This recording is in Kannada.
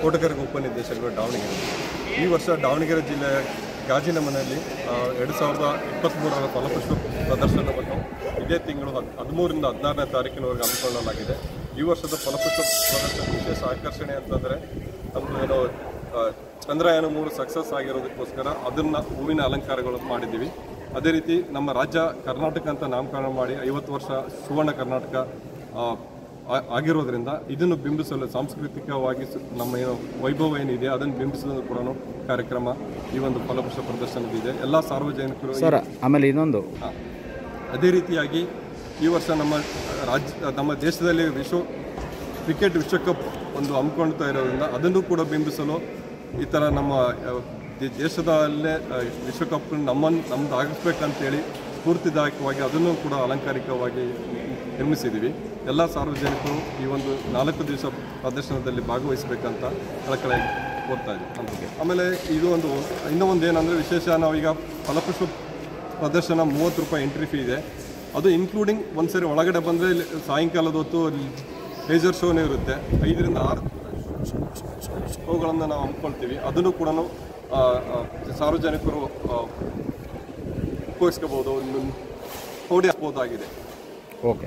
ತೋಟಗಾರಿಕೆ ಉಪನಿರ್ದೇಶಕರು ದಾವಣಗೆರೆ ಈ ವರ್ಷ ದಾವಣಗೆರೆ ಜಿಲ್ಲೆಯ ಗಾಜಿನ ಮನೆಯಲ್ಲಿ ಆ, ಎರಡು ಸಾವಿರದ ಇಪ್ಪತ್ತ್ಮೂರರ ಫಲಪುಷ್ಪ ಪ್ರದರ್ಶನವನ್ನು ಇದೇ ತಿಂಗಳು ಹದ್ ಹದಿಮೂರಿಂದ ಹದಿನಾರನೇ ತಾರೀಕಿನವರೆಗೆ ಹಮ್ಮಿಕೊಳ್ಳಲಾಗಿದೆ ಈ ವರ್ಷದ ಫಲಪುಷ್ಪ ಪ್ರದರ್ಶನ ವಿಶೇಷ ಆಕರ್ಷಣೆ ಅಂತಂದರೆ ನಮ್ಮದು ಏನೋ ಆ, ಚಂದ್ರಯಾನ ಮೂರು ಸಕ್ಸಸ್ ಆಗಿರೋದಕ್ಕೋಸ್ಕರ ಅದನ್ನು ಹೂವಿನ ಅಲಂಕಾರಗಳು ಮಾಡಿದ್ದೀವಿ ಅದೇ ರೀತಿ ನಮ್ಮ ರಾಜ್ಯ ಕರ್ನಾಟಕ ಅಂತ ನಾಮಕರಣ ಮಾಡಿ ಐವತ್ತು ವರ್ಷ ಸುವರ್ಣ ಕರ್ನಾಟಕ ಆ, ಆ- ಆಗಿರೋದ್ರಿಂದ ಇದನ್ನು ಬಿಂಬಿಸಲು ಸಾಂಸ್ಕೃತಿಕವಾಗಿ ಸ- ನಮ್ಮ ಏನು ವೈಭವ ಏನಿದೆ ಅದನ್ನು ಬಿಂಬಿಸಲು ಕೂಡ ಕಾರ್ಯಕ್ರಮ ಈ ಒಂದು ಫಲಪುಷ್ಪ ಪ್ರದರ್ಶನದಿದೆ ಎಲ್ಲ ಸಾರ್ವಜನಿಕರು ಈ- ಸರ್ ಆಮೇಲೆ ಇನ್ನೊಂದು ಹಾ. ಅದೇ ರೀತಿಯಾಗಿ ಈ ವರ್ಷ ನಮ್ಮ ರಾಜ್ಯ ನಮ್ಮ ದೇಶದಲ್ಲಿ ವಿಶ್ವ ಕ್ರಿಕೆಟ್ ವಿಶ್ವಕಪ್ ಒಂದು ಹಮ್ಮಿಕೊಳ್ತಾ ಇರೋದ್ರಿಂದ ಅದನ್ನು ಕೂಡ ಬಿಂಬಿಸಲು ಈ ಥರ ನಮ್ಮ ಆ, ದೇ- ದೇಶದಲ್ಲೇ ಆ, ವಿಶ್ವಕಪ್ ನಮ್ಮನ್ನು ನಮ್ದು ಆಗಿಸ್ಬೇಕಂತೇಳಿ ಸ್ಫೂರ್ತಿದಾಯಕವಾಗಿ ಅದನ್ನು ಕೂಡ ಅಲಂಕಾರಿಕವಾಗಿ ನಿರ್ಮಿಸಿದ್ದೀವಿ ಎಲ್ಲ ಸಾರ್ವಜನಿಕರು ಈ ಒಂದು ನಾಲ್ಕು ದಿವಸ ಪ್ರದರ್ಶನದಲ್ಲಿ ಭಾಗವಹಿಸಬೇಕಂತ ಕಳಕಳಿಯಾಗಿ ಕೋರ್ತಾ ಇದ್ದೀವಿ ಆಮೇಲೆ ಇದು ಒಂದು ಇನ್ನೂ ಒಂದು ಏನಂದರೆ ವಿಶೇಷ ನಾವೀಗ ಫಲಪುಷ್ಪ ಪ್ರದರ್ಶನ ಮೂವತ್ತು ರೂಪಾಯಿ ಎಂಟ್ರಿ ಫೀ ಇದೆ ಅದು ಇನ್ಕ್ಲೂಡಿಂಗ್ ಒಂದು ಸರಿ ಒಳಗಡೆ ಬಂದರೆ ಸಾಯಂಕಾಲದ ಹೊತ್ತು ಲೇಸರ್ ಶೋನೇ ಇರುತ್ತೆ ಐದರಿಂದ ಆರು ಶೋಗಳನ್ನು ನಾವು ಹಮ್ಮಿಕೊಳ್ತೀವಿ ಅದನ್ನು ಕೂಡ ಸಾರ್ವಜನಿಕರು ಆ, ಉಪಯೋಗಿಸ್ಕೋಬೋದು ನೋಡಿ ಹಾಕ್ಬೋದಾಗಿದೆ ಓಕೆ